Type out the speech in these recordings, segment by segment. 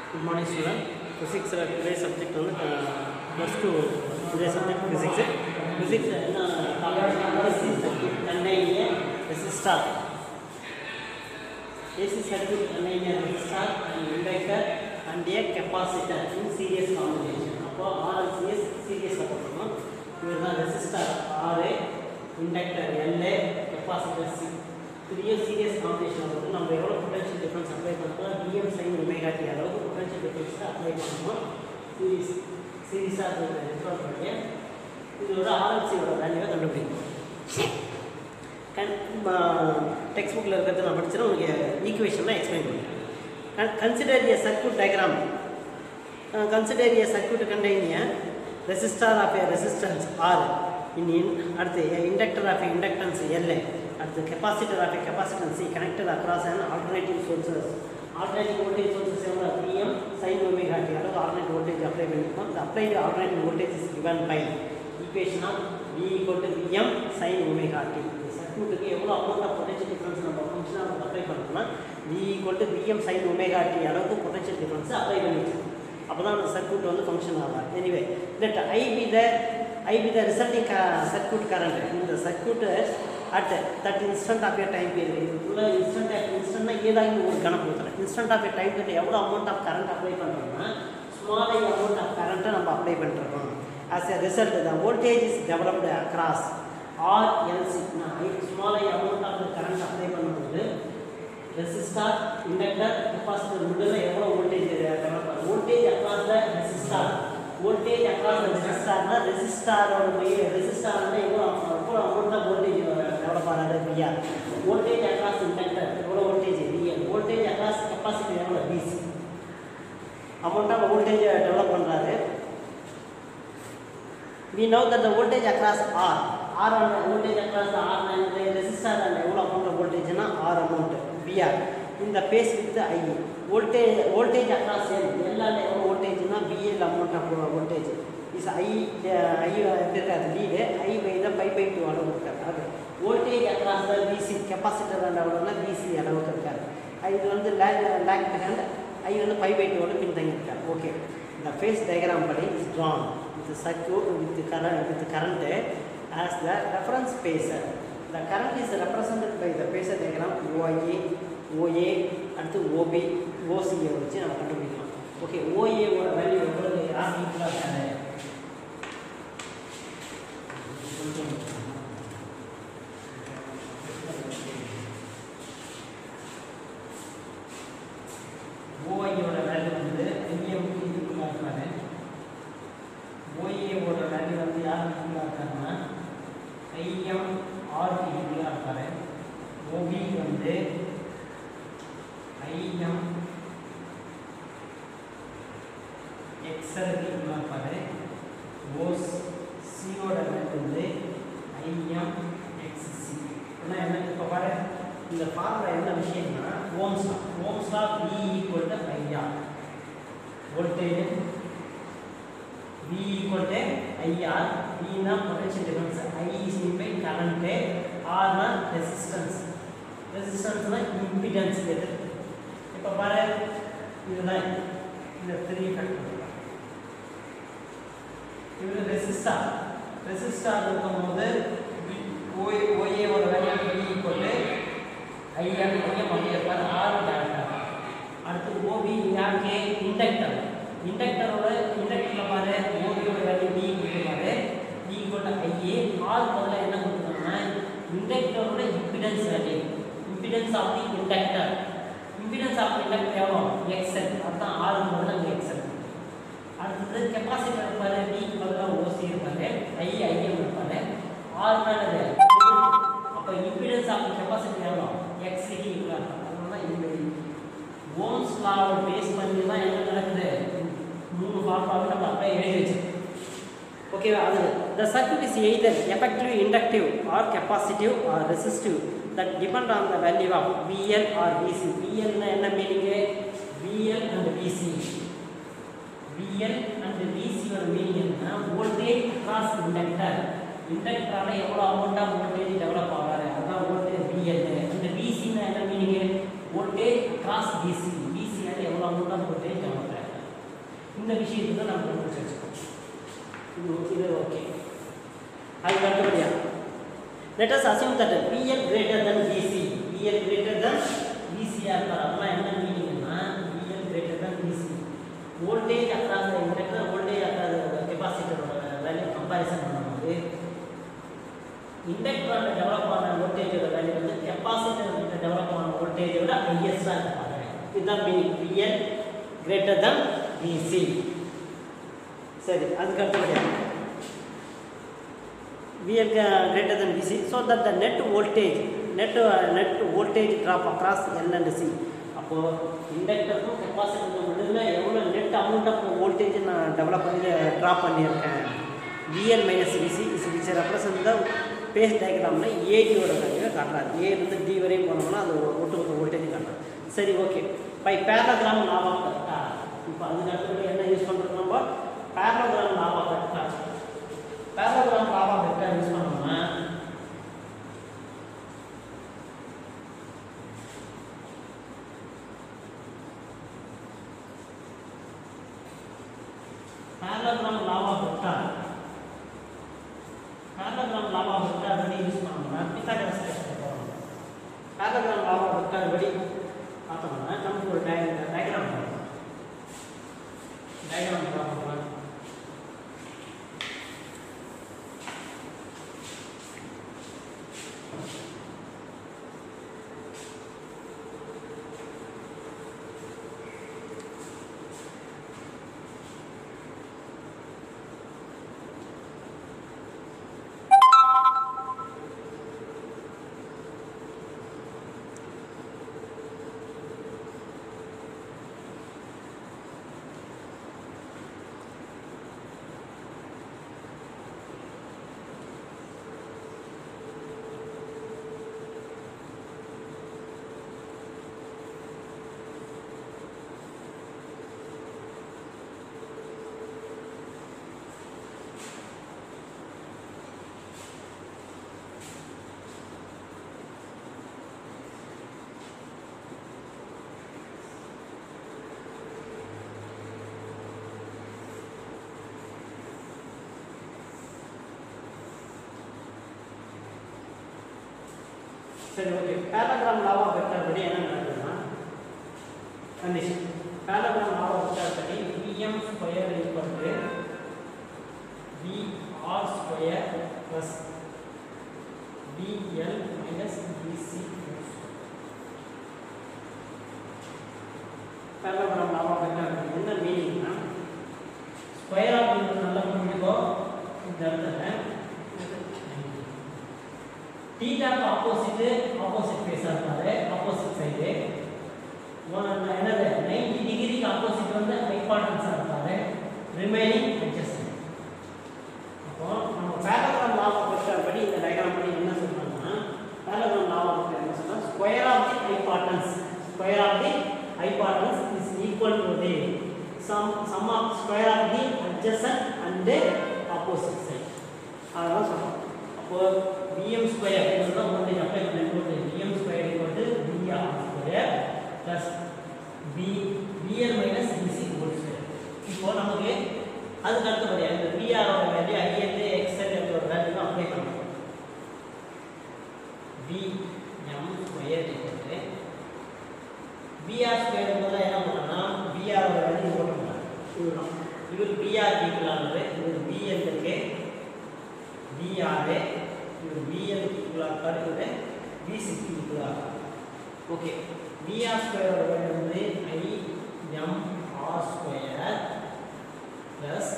Good morning student ஃபிசிக்ஸில் today subject வந்து plus two today subject physics physics என்ன கண்டைங்க ரெசிஸ்டார் ஏசி சர்க்யூட் கண்டைங்க resistor and inductor and a capacitor in series combination அப்போ RLCs சீரியஸில் போட்டுருக்கோம் இவர் தான் ரெசிஸ்டார் ஆர்ஏ இண்டக்டர் எல்ஏ கெப்பாசிட்டர் சி த்ரீயும் சீரியஸ் காம்பினேஷன் வந்து நம்ம எவ்வளோ பொட்டன்ஷியல் டிஃபரன்ஸ் அப்ளை பண்ணுறோம் பிஎம் சைன் ஒமேகா டி அளவுக்கு பொட்டன்ஷியல் டிஃபரன்ஸ் அப்ளை பண்ணுறோம் சீரிஸ் சீரியஸாக ரெஃபர் பண்ணி இதோட ஆர்எல்சியோட வேல்யூவை கண்டுபிடிக்கணும் கன் டெக்ஸ்ட் புக்கில் இருக்கிறத நான் படிச்சுன்னா உங்களுக்கு ஈக்குவேஷன்லாம் எக்ஸ்பிளைன் பண்ணுறேன் consider a circuit diagram consider a circuit containing resistor of a resistance R in in அடுத்து இண்டக்டர் ஆஃப் ஏ இண்டக்டன்ஸ் எல்ஏ அடுத்து capacitor of a capacitance C connected across and alternative sources alternative voltage sources எவ்வளோ VM sine omega T அளவு alternative voltage apply பண்ணியிருக்கோம் இந்த applied alternative voltage is given by equation of V equal to VM sine omega T சர்க்யூட்டுக்கு எவ்வளோ amount of potential difference நம்ம ஃபங்க்ஷனாக நம்ம apply பண்ணுறோம்னா V equal to VM sine omega T அளவுக்கு பொட்டன்ஷியல் டிஃபரன்ஸ் அப்ளை பண்ணிக்கலாம் அப்போ தான் அந்த சர்க்யூட் வந்து ஃபங்க்ஷன் ஆகும் anyway that I be the I be the resulting க சர்க்யூட் கரண்ட் இந்த circuit at that instant of a time period இதுக்குள்ள இன்ஸ்டன்ட் ஆஃப் இன்ஸ்டன்ட்னா ஏதாவது ஒரு கணக்கு ஊற்றுறேன் instant of a time period எவ்வளோ அமௌண்ட் ஆஃப் கரண்ட் அப்ளை பண்ணுறோம்னா ஸ்மால் ஐ அமௌண்ட் ஆஃப் கரண்ட்டை நம்ம அப்ளை பண்ணிருக்கோம் as a result the voltage is developed across R எல்சினா small I amount of current apply பண்ணும்போது ரெசிஸ்டார் இண்டக்டர் கெப்பாசிட்டர் மிடில் எவ்வளோ voltage develop ஆகும் voltage across the resistor voltage across the ரெசிஸ்டார்னா ரெசிஸ்டாரோட மைய ரெசிஸ்டார்னா எவ்வளோ எவ்வளோ அமௌண்ட் ஆஃப் வோல்டேஜ் டெவலப் ஆகாது பிஆர் வோல்டேஜ் அக்ராஸ் இண்டக்டர் எவ்வளோ voltage VL voltage across capacitor எவ்வளோ VC amount of voltage develop பண்ணுறாரு we know that the voltage across R R on the voltage across the R and the resistor and எவ்வளோ amount of voltage னா R amount VR இந்த phase with I voltage voltage across L எல்லா எவ்வளோ voltageனா VL amount of voltage is I I எப்படி இருக்காது lead I by தான் pi by two அளவு இருக்காது அது voltage across the VC capacitor அந்த அளவுனா VC அளவுக்கு இருக்காது இது வந்து லேக் லேக் ஹேண்ட் ஐ வந்து பை பை டூவோட பின்தங்கி இருக்காது ஓகே இந்த ஃபேஸ் டயக்ராம் படி is drawn with circuit with current with current as the reference phasor. The current is represented by the phasor diagram OIA, OA அடுத்து OB, OC வச்சு நம்ம கண்டுபிடிக்கலாம் ஓகே OA ஓட வேல்யூ எவ்வளவு யார் ஈக்குவலாக இருக்காங்க ஓஐயோட வேல்யூ வந்து ஐஎம்க்கு ஈக்குவலாக இருக்காங்க ஓஏவோட வேல்யூ வந்து யார் ஈக்குவலாக இருக்காங்கன்னா ஐஎம் ஆர்க்கு ஈக்குவலாக இருப்பாரு ஓபி வந்து ஐஎம் எக்ஸலுக்கு ஈக்குவலாக இருப்பாரு ஓஸ் சியோட வேல்யூ வந்து ஐஎம் எக்ஸ்சி ஆனால் என்ன இப்போ பாரு இந்த ஃபார்முலா என்ன விஷயம்னா Ohm's law Ohm's law V equal to IR voltage V equal to IR, V na potential difference, I is mean by current, R na resistance. Resistance na impedance எது இப்போ பாரு இதுதான் இந்த த்ரீ ஃபேக்டர் இது resistor resistor இருக்கும்போது ஓஏ ஓஏவோட value V equal to IR IM அப்படி இருப்பார் ஆர் டேரக்டர் அடுத்து ஓபி யாருக்கு இண்டக்டர் இண்டக்டரோட இண்டக்டரில் பாரு ஓபியோட வேல்யூ டி கொடுத்துருப்பாரு டி ஈக்குவல் ஐஏ ஆர் பதில் என்ன கொடுத்துருக்காங்கன்னா இண்டக்டரோட impedance value impedance of the inductor impedance of inductor எவ்வளோ எக்ஸ்எல் அதுதான் ஆறு பதில் அங்கே எக்ஸ்எல் அடுத்தது கெப்பாசிட்டர் இருப்பாரு டி பதிலாக ஓசி இருப்பாரு ஐ ஐஎம் இருப்பாரு ஆர் மேலே அப்போ இம்பிடன்ஸ் ஆஃப் கெப்பாசிட்டி எவ்வளோ எக்ஸ் ஈக்குவலாக இருக்கும் அதனால தான் இந்த ஓம்ஸ் லாவை பேஸ் பண்ணி தான் என்ன நடக்குது மூணு ஃபார்முலாவை நம்ம அப்படியே எழுதி வச்சிருக்கோம் ஓகேவா அது the circuit is either effective inductive or capacitive or resistive that depend on the value of VL or VC விஎல்னா என்ன meaning VL and VC VL and விசியோட மீனிங் என்னன்னா வோல்டேஜ் அக்ராஸ் இண்டக்டர் இண்டக்டரால எவ்வளோ அமௌண்ட் ஆஃப் வோல்டேஜ் டெவலப் ஆகாது அதுதான் voltage VL அந்த விசின்னா என்ன மீனிங் வோல்டேஜ் அக்ராஸ் விசி விசினால எவ்வளோ அமௌண்ட் ஆஃப் வோல்டேஜ் டெவலப் ஆகும் இந்த விஷயத்தை நம்ம கண்டுபிடிச்சு வச்சுக்கோம் இது இது ஓகே அதுக்கு அடுத்தபடியா let us assume that VL greater than VC VL greater than VC இருக்கார் அதெல்லாம் என்ன மீனிங்னா VL greater than VC voltage across the inductor voltage across கெப்பாசிட்டரோட வேல்யூ கம்பேரிசன் பண்ணும்போது இண்டக்டரோட டெவலப் ஆன வோல்டேஜோட வேல்யூ வந்து கெப்பாசிட்டர் டெவலப் ஆன வோல்டேஜை விட ஹையஸ்டாக இருப்பாங்க இதுதான் meaning VL greater than VC சரி அதுக்கு அடுத்தபடியாக VL greater than VC so that the net voltage net uh, net voltage drop across L and C அப்போ இண்டக்டருக்கும் கெப்பாசிட்டருக்கும் நடுவில் எவ்வளோ நெட் அமௌண்ட் ஆஃப் வோல்டேஜ் நான் டெவலப் பண்ணி ட்ராப் பண்ணியிருக்கேன் VL minus VC is which represent the phase டயக்ராமில் ஏடியோட வேல்யூவை காட்டுறாரு ஏலேருந்து டி வரையும் போனோம்னா அது ஒட்டுமொத்த வோல்டேஜ் காட்டுறாரு சரி ஓகே பை பேரலோகிராம் லாபம் கரெக்டா இப்போ அதுக்கு அடுத்தது என்ன யூஸ் பண்ணுறோம் நம்ம பேரலோகிராம் லாபம் கரெக்டா பேரலோகிராம் லாபம் கரெக்டாக யூஸ் பண்ணோம்னா parallelogram law of vector parallelogram law of vector படி யூஸ் பண்ணோம்னா பித்தாகரஸ் டெஸ்ட் போறோம் parallelogram law of vector படி பார்த்தோம்னா நமக்கு ஒரு டயக்ராம் வரும் டயக்ராம் ட்ரா பண்ணலாம் சரி ஓகே பேராகிராம் லாவா வெக்டர் படி என்ன நடக்குதுன்னா கண்டிஷன் பேராகிராம் லாவா வெக்டர் படி VM square equal to VR square plus VL minus VC parallelogram லாவா வெக்டர் படி என்ன மீனிங்னா ஸ்கொயர் ஆஃப் நல்லா புரிஞ்சுக்கோ இந்த இடத்துல தீட்டாக்கு ஆப்போசிட் ஆப்போசிட் ஃபேஸாக இருப்பாரு ஆப்போசிட் சைடு என்னது நைன்டி டிகிரிக்கு ஆப்போசிட் வந்து ஹைபார்டன்ஸாக இருப்பாரு ரிமைனிங் அட்ஜஸ்ட் அப்போ நம்ம பேரகிராம் லா ஆஃப் படி இந்த டயக்ராம் படி என்ன சொல்றாங்கன்னா பேரகிராம் லா ஆஃப் என்ன சொன்னா square of the hypotenuse square of the hypotenuse is equal to the sum sum of square of the adjacent and opposite side அதெல்லாம் சொல்றோம் அப்போ vm ஸ்கொயர் இதுதான் வோல்டேஜ் அப்ளை பண்ண voltage vm square equal to vr square plus v vl minus vc whole square இப்போ நமக்கு அதுக்கு அடுத்தபடியாக இந்த vr ஓட வேல்யூ il xl இதோட வேல்யூ தான் அப்ளை பண்ணணும் vm square equal to vr square பதிலாக என்ன பண்ணணும்னா vr ஓட வேல்யூ போட்டுக்கலாம் இதுதான் இது vr ஈக்குவல் ஆனது இது vl இருக்கு vr இது vl ஈக்குவலாக அடுத்தது vc ஈக்குவலாக ஓகே vr ஸ்கொயர் வேல்யூ வந்து i m r square plus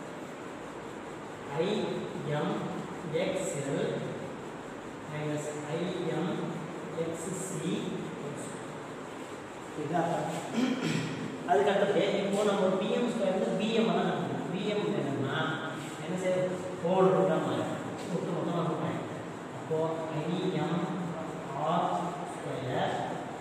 i m x l minus i m x c இதான் அதுக்கு அடுத்தது இப்போ நம்ம பிஎம் ஸ்கொயர் வந்து பிஎம் எல்லாம் பிஎம் என்னன்னா என்ன செய்ய ஹோல் ரூட்டாக மாறி ஒட்டு மொத்தமாக இருப்பாங்க அப்போ IM R square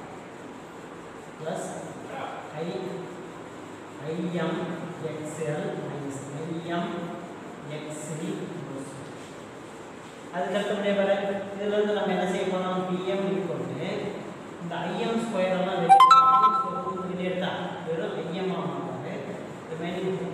plus I IM XL minus IM XC அதுக்கு அடுத்தபடியாக வேற இதுல இருந்து நம்ம என்ன செய்ய போறோம் பிஎம் ஈக்குவல் இந்த ஐஎம் ஸ்கொயர் எல்லாம் வெளியே வெளியே எடுத்தா வெறும் ஐஎம் ஆமாங்க ரிமைனிங்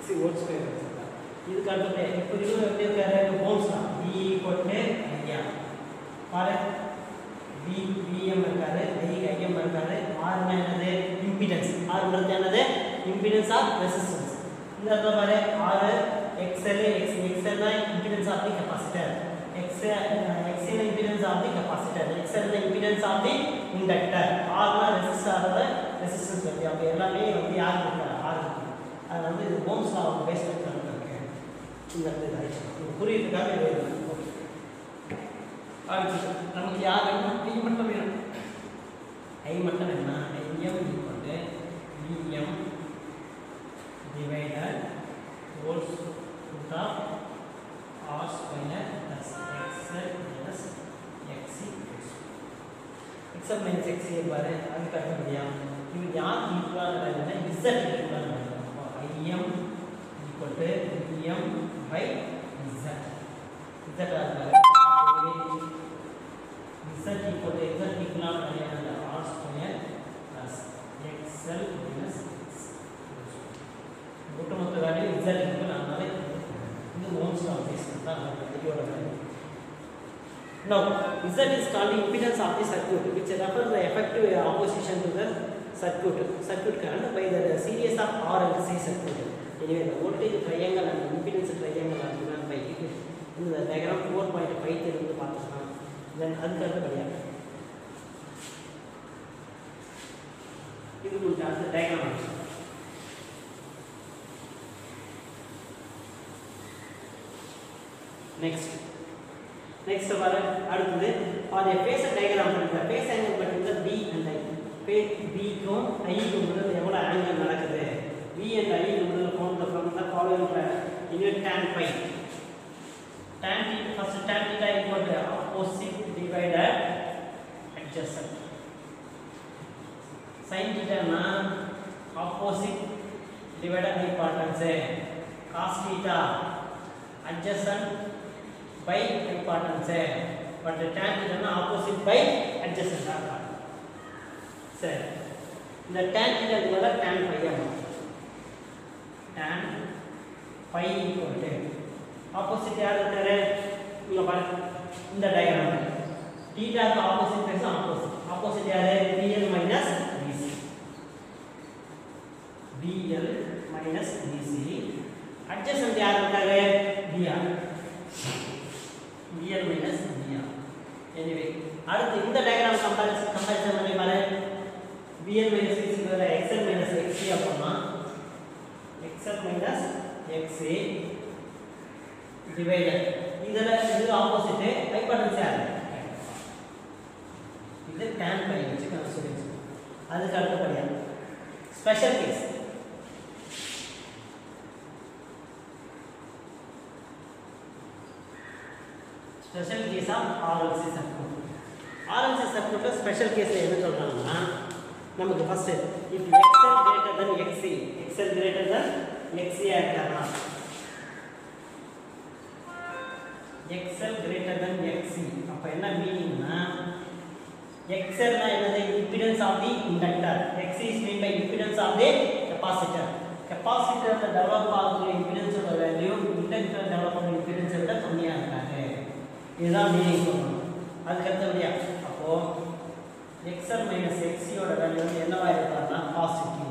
எக்ஸி ஹோல் ஸ்கொயர் வச்சுருக்கேன் இதுக்கு அடுத்து இப்போ இது எப்படி இருக்காரு போம்ஸ் தான் பி ஈக்குவல் ஐயா பாரு பி பிஎம் இருக்காரு ஐக்கு ஐஎம் இருக்காரு ஆர்னா என்னது இம்பிடன்ஸ் ஆர்ன்றது என்னது இம்பிடன்ஸ் ஆஃப் ரெசிஸ்டன்ஸ் இந்த இடத்துல பாரு ஆர் எக்ஸ்எல் எக்ஸ் எக்ஸ்எல் தான் impedance of the capacitor X XL impedance of the capacitor XL impedance of the inductor ஆர்னா ரெசிஸ்டரோட ரெசிஸ்டன்ஸ் பற்றி அப்போ எல்லாமே வந்து யார் இருக்காரு ஆர் இருக்கு அது வந்து இது ஓம்ஸ் லா பேஸ் பண்ணி இருக்கு இந்த இடத்துல இது புரியுறதுக்காக இது ஓகே அடுத்து நமக்கு யார் வேணும் ஐ மட்டும் வேணும் ஐ மட்டும் என்ன IM equal VM divided whole root of R square plus XL minus XC XL minus XC பாரு அதுக்கு அடுத்தபடியா இது யார் ஈக்குவலான வேல்யூனா இசட் ஈக்குவலான வேல்யூ அப்போ IM equal to VM by Z Z ஆகுது z equal to z equivalent variable r square plus xl minus x ஒட்டுமொத்த வேல்யூ z equal அதனால இது ஓம்ஸ் லா பேஸ் பண்ணா இதோட வேல்யூ Now, Z is called the impedance of the circuit, which refers the effective opposition to the circuit, circuit current by the series of R and C circuit. Anyway, the voltage triangle and impedance triangle are given by in the diagram 4.5 இருந்து பார்த்துக்கலாம் தென் அதுக்கு அடுத்தபடியாக இது கொஞ்சம் அடுத்த diagram next next வர அடுத்தது for a phasor diagram பண்ணுங்க phase angle between b and i phase b க்கும் i க்கும் நடுவுல எவ்வளவு ஆங்கிள் நடக்குது b and i க்கு நடுவுல from the from the following unit tan phi tan theta first tan theta equal to opposite divided adjacent sin theta na opposite divided hypotenuse cos theta adjacent by hypotenuse but tan theta na opposite by adjacent ஆகும் சரி இந்த tan theta இதுவரை tan phi ஆகும் tan phi equal to opposite யார் இருக்காரு இங்க பாருங்க இந்த டயகிராம் தீட்டாக்கு ஆப்போசிட் பேச ஆப்போசிட் ஆப்போசிட் யாரு VL minus VC VL minus VC adjacent யார் இருக்காரு VR VL minus VR anyway அடுத்து இந்த டயகிராம் கம்பேரிசன் கம்பேரிசன் பண்ணி பாரு பிஎல் மைனஸ் பிசி வேற எக்ஸ்எல் மைனஸ் எக்ஸி அப்படின்னா எக்ஸ்எல் மைனஸ் எக்ஸி டிவைடட் இதுல இது ஆப்போசிட் ஹைபோடென்ஸ் யாரு இது tan பை வச்சு கன்சிடர் அதுக்கு அடுத்தபடியா special case special case of RLC circuit RLC சர்க்யூட்ல ஸ்பெஷல் கேஸ் என்ன சொல்றாங்கன்னா நமக்கு first if XL greater than XC XL greater than XC ஆகிட்டாங்கன்னா XL greater than XC அப்ப என்ன மீனிங்னா XL னா என்னது impedance of the inductor XC is meant by impedance of the capacitor capacitor ல develop ஆகுற impedance ஓட வேல்யூ inductor develop ஆகுற impedance விட கம்மியா இருக்காங்க இதுதான் மீனிங் சொல்லணும் அதுக்கு அடுத்தபடியா அப்போ XL minus XC ஓட வேல்யூ வந்து என்னவா இருக்காதுன்னா பாசிட்டிவ்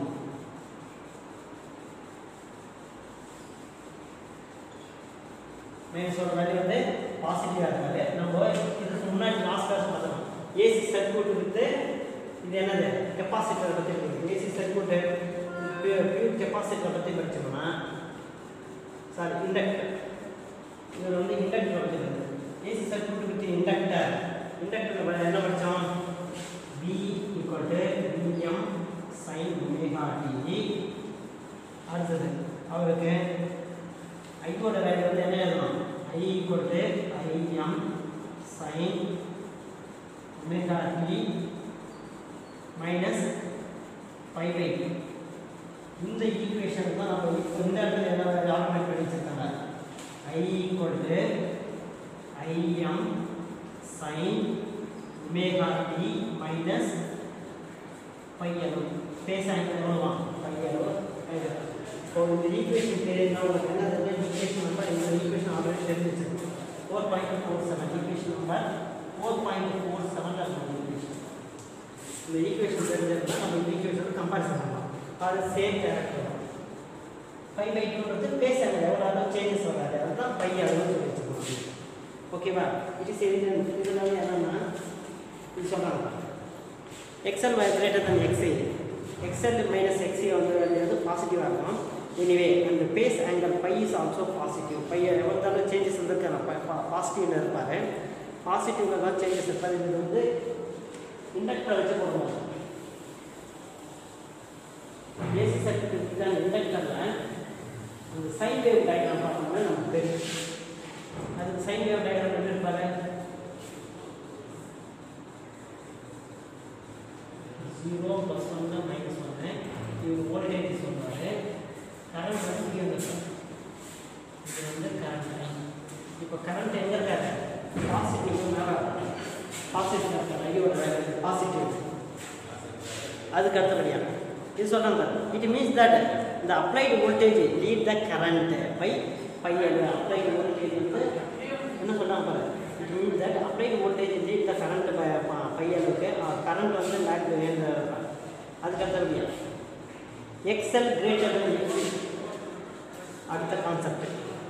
மைனஸோட வேல்யூ வந்து பாசிட்டிவாக இருக்காது நம்ம இதுக்கு முன்னாடி லாஸ்ட் கிளாஸ் பார்த்தோம் ஏசி சர்க்யூட் வித்து இது என்னது கெப்பாசிட்டரை பற்றி இருக்குது ஏசி சர்க்யூட்டு பியூர் கெப்பாசிட்டரை பற்றி படிச்சோம்னா சாரி இண்டக்டர் இதில் வந்து இண்டக்டர் பற்றி இருக்குது AC circuit with inductor inductor என்ன படித்தோம் V equal to VM sine omega T அடுத்தது அவருக்கு ஐயோட வேல்யூ வந்து என்ன எழுதணும் I equal to IM sine omega T minus pi pi இந்த ஈக்குவேஷன் தான் நம்ம இப்ப இந்த இடத்துல என்ன ஆல்டர்னேட் பண்ணி வச்சிருக்காங்க I equal to IM sine omega T minus pi எவ்வளோ ஃபேஸ் ஆங்கிள் எவ்வளோவா பை எவ்வளோ இப்போ இந்த ஈக்குவேஷன் தெரியுதுன்னா உங்களுக்கு என்ன தெரியும் ஈக்குவேஷன் நம்பர் இந்த ஈக்குவேஷன் ஆல்ரெடி தெரிஞ்சு வச்சிருக்கோம் four point four seven equation number four point four செவனில் இருக்கும் ஈக்குவேஷன் இந்த ஈக்குவேஷன் தெரிஞ்சதுன்னா நம்ம இந்த ஈக்குவேஷன் கம்பேரிசன் பண்ணலாம் அது சேம் கேரக்டர் ஃபைவ் பை டூன்றது பேசாங்க எவ்வளோ அளவு சேஞ்சஸ் வராது அதுதான் ஃபைவ் அளவு சொல்லி வச்சுக்கணும் ஓகேவா இட் இஸ் எவிடன்ட் இதனால என்னன்னா இது சொல்கிறாங்க எக்ஸல் கிரேட்டர் தன் எக்ஸை எக்ஸல் மைனஸ் எக்ஸி வந்து வந்து பாசிட்டிவாக இருக்கும் எனிவே அந்த phase angle pi is also positive pi எவ்வளோ சேஞ்சஸ் இருந்திருக்காரு பாசிட்டிவில் இருப்பார் பாசிட்டிவில் தான் சேஞ்சஸ் இருப்பார் இது வந்து இண்டக்டரை வச்சு போடுவோம் ஏசி சர்க்கியூட் தான் இண்டக்டரில் அந்த சைன் வேவ் டயக்ராம் பார்த்தோம்னா நமக்கு தெரியும் அதுக்கு சைன் வேவ் டயக்ராம் எப்படி இருப்பாரு ஜீரோ ப்ளஸ் ஒன்று மைனஸ் ஒன்று இவர் வோல்டேஜ் சொல்றாரு கரண்ட் வந்து இங்கே வந்துருக்கும் இது வந்து கரண்ட் இப்போ கரண்ட் எங்கே இருக்காரு பாசிட்டிவ் மேலே பாசிட்டிவ் இருக்காரு ஐயோட பாசிட்டிவ் அதுக்கு அடுத்தபடியாக இது சொல்கிறாங்க இட் மீன்ஸ் தட் இந்த applied voltage lead the current by பையன் அப்ளைடு வோல்டேஜ் வந்து என்ன சொல்கிறாங்க பாரு it means that applied voltage lead the current பையனுக்கு கரண்ட் வந்து லேக் இந்த அதுக்கு அடுத்தபடியாக எக்ஸல் கிரேட்டர் than எக்ஸி அடுத்த கான்செப்ட்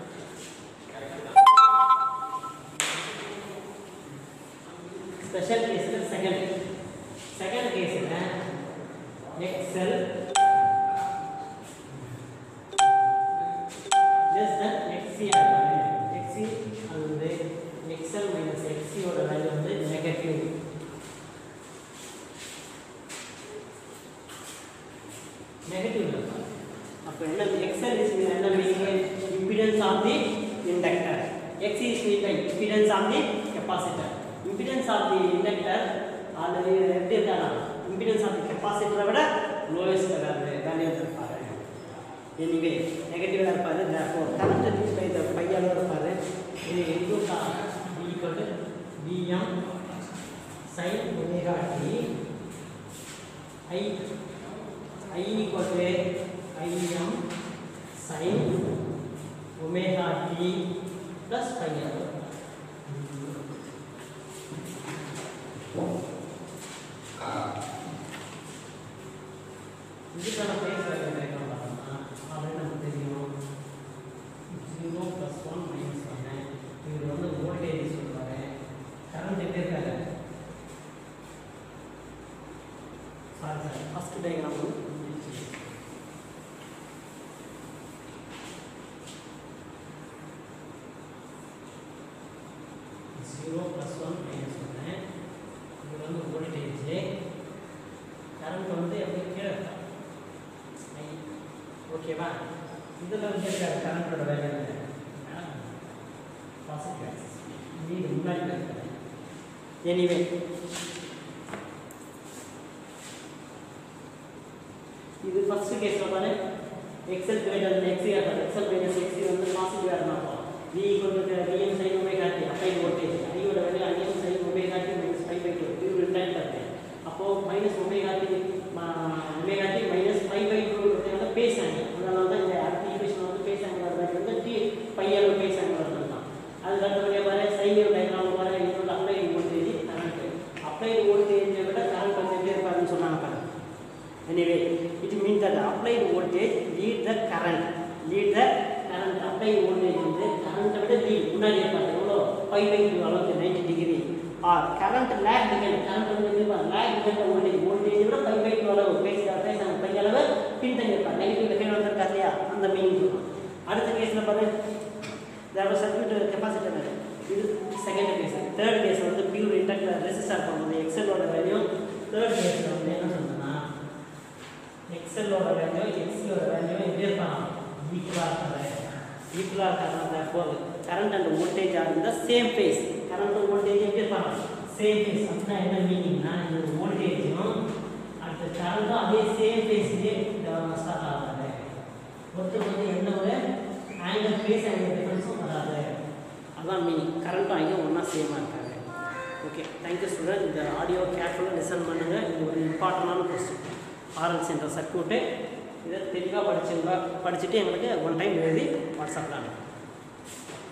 ஸ்பெஷல் கேஸில் செகண்ட் செகண்ட் கேஸில் XL less than XC XC அது வந்து எக்ஸல் மைனஸ் எக்ஸியோட வேல்யூ வந்து நெகட்டிவ் நெகட்டிவ் அப்போ என்ன எக்ஸல் இஸ் என்ன meaning impedance of the inductor XC is mean by impedance of the capacitor impedance of the inductor already எப்படி இருக்கானா இம்பிடன்ஸ் ஆஃப் தி கெப்பாசிட்டரை விட லோயஸ்ட் வேல்யூ வேல்யூ இருப்பாரு எனிவே நெகட்டிவ் இருப்பாரு therefore current reached by the pi அளவு இருப்பாரு இது into b equal to bm sin omega t i i equal to im sin omega t plus pi அளவு இதுக்கான phase value diagram பார்த்தோம்னா already நமக்கு தெரியும் ஜீரோ ப்ளஸ் ஒன் மைனஸ் ஒன்று இவர் வந்து வோல்டேஜ் சொல்லுவார் கரண்ட் எப்படி இருக்காரு sorry sir first diagram zero plus one minus ஒன்று இவர் வந்து வோல்டேஜ் கரண்ட் வந்து எப்படி கீழே ஐ ஓகேவா இதில் வந்து இருக்காரு கரண்டோட வேலை பாசிட்டிவ் வீடு முன்னாடி இருக்காரு எனிவே இது ஃபர்ஸ்ட் கேஸில் பாரு எக்ஸல் கிரேட்டர் எக்ஸி ஆகும் எக்ஸல் மைனஸ் எக்ஸி வந்து பாசிட்டிவாக இருந்தால் V equal to VM sine omega T apply voltage ஐயோட வேலை IM sine omega T minus five pi two இது ரிட்டர்ன் தருது அப்போது minus omega T omega T minus five pi two வந்து பேஸ் ஆங்கிள் அதனால தான் இந்த அடுத்த ஈக்குவேஷன் வந்து பேஸ் ஆங்கிள் வரது வந்து டி பையன் பேஸ் ஆங்கிள் வரது தான் அதுக்கு அடுத்தபடியாக பாரு சைனியர் டயக்ராம் பாரு இது வந்து அப்ளைடு வோல்டேஜ் கரண்ட் அப்ளைடு வோல்டேஜை விட கரண்ட் வந்து எப்படி இருப்பாருன்னு சொன்னாங்க பாருங்க Anyway, it means that the applied voltage lead the current. Lead the current. Applied voltage வந்து current விட lead முன்னாடி இருப்பாங்க எவ்வளோ ஃபைவ் பை டூ அளவுக்கு நைன்டி டிகிரி ஆர் கரண்ட் லேக் டிகன் கரண்ட் வந்து எப்படி இருப்பாங்க லேக் டிகன் வோல்டேஜ் வோல்டேஜ் விட ஃபைவ் பை டூ அளவு பேசி பேசாங்க ஃபைவ் அளவு பின்தங்கி இருப்பாங்க நெகட்டிவ் டிஃபைன் வந்திருக்கா இல்லையா அந்த மீனிங் சொல்லுவோம் அடுத்த கேஸில் பாரு தேவை சர்க்யூட் கெப்பாசிட்டர் இது செகண்ட் கேஸ் தேர்ட் கேஸ் வந்து பியூர் இண்டக்டர் ரெசிஸ்டர் பண்ணுறது எக்ஸலோட வேல்யூ தேர்ட் கேஸில் வந்து என்ன சொல்றேன்னா எக்ஸலோட வேல்யூ எக்ஸியோட வேல்யூ எப்படி இருப்பான் ஈக்குவலாக இருக்காங்க ஈக்குவலாக இருக்காங்க போது கரண்ட் அண்ட் வோல்டேஜ் ஆர் இந்த சேம் ஃபேஸ் கரண்ட் வோல்டேஜ் எப்படி இருப்பாங்க சேம் ஃபேஸ் அப்படின்னா என்ன மீனிங்னா இந்த வோல்டேஜும் அடுத்த கரண்ட்டும் அதே சேம் ஃபேஸ்லேயே ஸ்டார்ட் ஆகாது ஒருத்தர் வந்து எந்த ஒரு ஆங்கிள் ஃபேஸ் ஆங்கிள் டிஃபரன்ஸும் வராது அதான் மீனிங் கரண்ட்டும் ஐயும் ஒன்றா சேமாக இருக்காங்க ஓகே தேங்க்யூ ஸ்டூடெண்ட் இந்த ஆடியோ கேர்ஃபுல்லாக லிசன் பண்ணுங்கள் இது ஒரு இம்பார்ட்டண்டான கொஸ்டின் ஆர்எல்ஸ் என்ற சர்க்யூட்டு இதை தெளிவாக படிச்சுங்க படிச்சுட்டு எங்களுக்கு ஒன் டைம் எழுதி வாட்ஸ்அப்பில் அனுப்புங்க